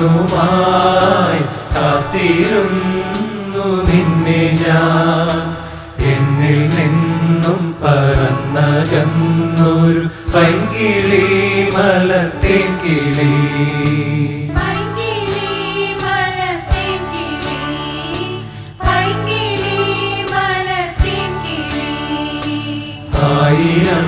കണ്ണുമായി കാത്തിരുന്നു നിന്നെ ഞാൻ എന്നിൽ നിന്നും പറന്നകന്നൊരു പൈങ്കിളി മലത്തേൻ കിളി പൈങ്കിളി മലർത്തിൻ കിളി പൈങ്കിളി മലർത്തിൻ കിളി ആയിരം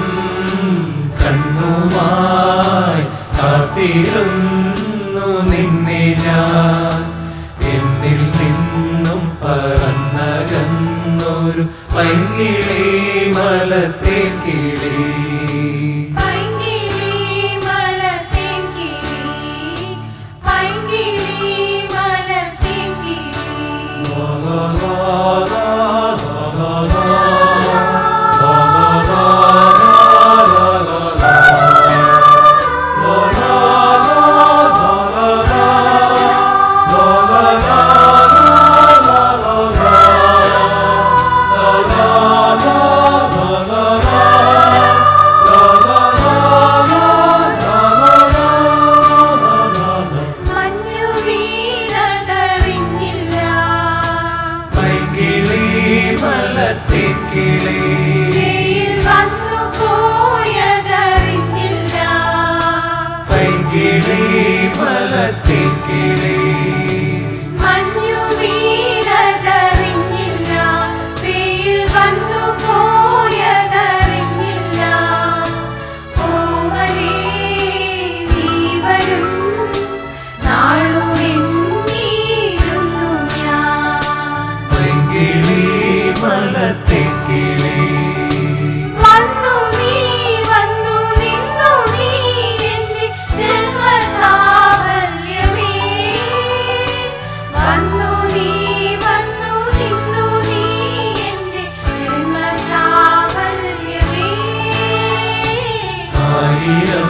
കണ്ണുമായി കാത്തിരുന്നു നിന്നെ ഞാൻ എന്നിൽ നിന്നും പറന്നകന്നൊരു പൈങ്കിളി മലത്തേ കിളി പൈങ്കിളി മലർത്തിൻ കിളി പൈങ്കിളി മലർത്തിൻ കിളി മഞ്ഞു വീണതറിഞ്ഞില്ല പൈങ്കിളി മലത്തേ കിളി വെയിൽ വന്നു പോയതറിഞ്ഞില്ല പൈങ്കിളി മലത്തേ കിളി മഞ്ഞു വീണതറിഞ്ഞില്ല വെയിൽ വന്നു പോയതറിഞ്ഞില്ല ഓമനേ നീ വരും നാളുമെന്നീരുന്നു ഞാൻ പൈങ്കിളി മലത്തേ കിളി വന്നു നീ വന്നു നിന്നു നീ എന്റെ ജന്മസാഫല്യമേ വന്നു നീ വന്നു നിന്നു നീ എന്റെ ജന്മസാഫല്യമേ ആയിരം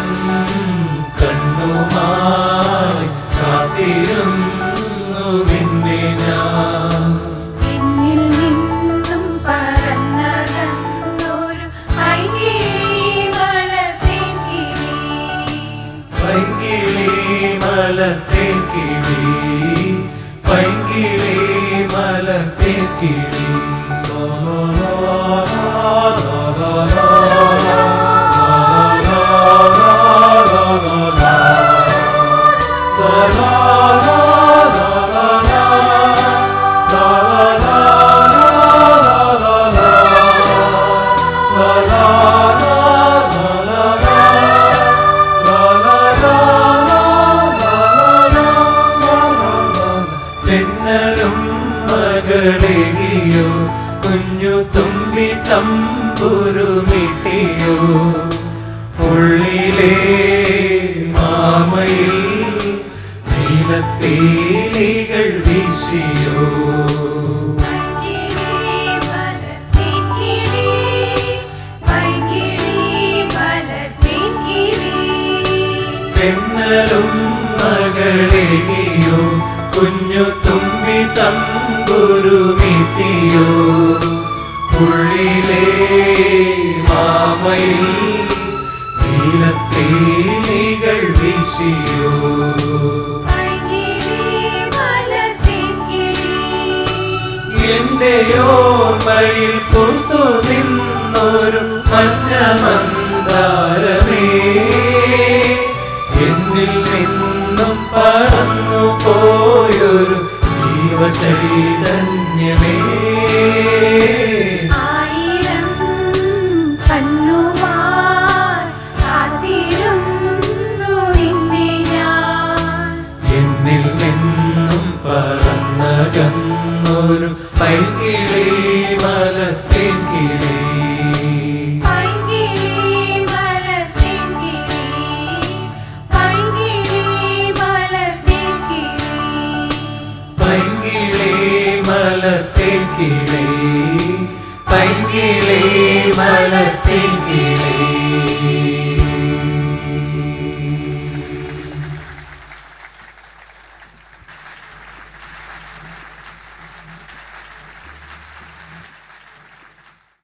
കണ്ണുമായി കാത്തിരുന്നു നിന്നെ ഞാൻ എന്നിൽ നിന്നും പറന്നതന്നൊരു പൈങ്കിളി മലർത്തിൻ കിളി പൈങ്കിളി മലത്തേ കിളി പൈങ്കിളി മലത്തേ കിളി തെന്നലും മകളെകിയോ കുഞ്ഞു തുമ്പി തമ്പുരുമിട്ടിയോ ഉള്ളിലെ മാമയിൽ നീലപ്പീലികൾ വീശിയോ പൈങ്കിളി മലർത്തിൻ കിളി പൈങ്കിളി മലർത്തിൻ കിളി തെന്നലും മകളെകിയോ കുഞ്ഞു തുമ്പി തമ്പുരുമിട്ടിയോ ഉള്ളിലെ മാമയിൽ നീലപ്പീലികൾ വീശിയോ പൈങ്കിളി മലർത്തിൻ കിളി എന്റെ ഓർമ്മയിൽ പുറത്തു നിന്നൊരു മഞ്ഞ മന്ദാരമേ എന്നിൽ നിന്നും പറന്നു പോയൊരു ജീവചൈതന്യമേ ആയിരം കണ്ണുമായി കാത്തിരുന്നു നിന്നെ ഞാൻ എന്നിൽ നിന്നും പറന്നകന്നൊരു പൈകിളി മലത്തേൻ കിളി പൈങ്കിളി മലർത്തിൻ കിളി പൈങ്കിളി മലർത്തിൻ കിളി പൈങ്കിളി മലത്തേൻ കിളി പൈങ്കിളി മല